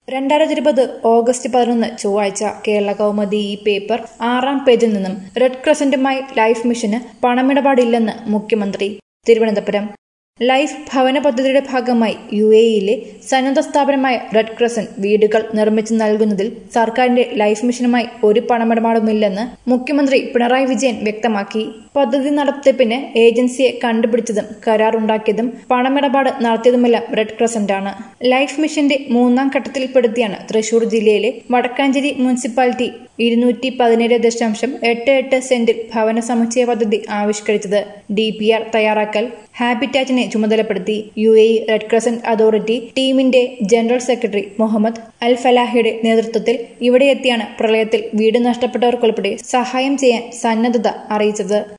രണ്ടായിരത്തി ഇരുപത് ഓഗസ്റ്റ് പതിനൊന്ന് ചൊവ്വാഴ്ച കേരള കൗമുദി ഈ പേപ്പർ ആറാം പേജിൽ നിന്നും റെഡ് ക്രസന്റുമായി ലൈഫ് മിഷന് പണമിടപാടില്ലെന്ന് മുഖ്യമന്ത്രി തിരുവനന്തപുരം ലൈഫ് ഭവന പദ്ധതിയുടെ ഭാഗമായി യു എയിലെ സന്നദ്ധ സ്ഥാപനമായ റെഡ് ക്രസന്റ് വീടുകൾ നിർമ്മിച്ചു നൽകുന്നതിൽ സർക്കാരിന്റെ ലൈഫ് മിഷനുമായി ഒരു പണമിടപാടുമില്ലെന്ന് മുഖ്യമന്ത്രി പിണറായി വിജയൻ വ്യക്തമാക്കി പദ്ധതി നടത്തിപ്പിന് ഏജൻസിയെ കണ്ടുപിടിച്ചതും കരാറുണ്ടാക്കിയതും പണമിടപാട് നടത്തിയതുമെല്ലാം റെഡ് ക്രസന്റ് ആണ് ലൈഫ് മിഷന്റെ മൂന്നാം ഘട്ടത്തിൽപ്പെടുത്തിയാണ് തൃശൂർ ജില്ലയിലെ വടക്കാഞ്ചേരി മുനിസിപ്പാലിറ്റി ഇരുന്നൂറ്റി പതിനേഴ് ദശാംശം എട്ട് എട്ട് സെന്റിൽ ഭവന സമുച്ചയ പദ്ധതി ആവിഷ്കരിച്ചത് ഡി പി ആർ തയ്യാറാക്കൽ ഹാബിറ്റാറ്റിനെ ചുമതലപ്പെടുത്തി U A Red Crescent authority ടീമിന്റെ ജനറൽ സെക്രട്ടറി മുഹമ്മദ് അൽ ഫലാഹിയുടെ നേതൃത്വത്തിൽ ഇവിടെയെത്തിയാണ് പ്രളയത്തിൽ വീട് നഷ്ടപ്പെട്ടവർക്കുൾപ്പെടെ സഹായം ചെയ്യാൻ സന്നദ്ധത അറിയിച്ചത്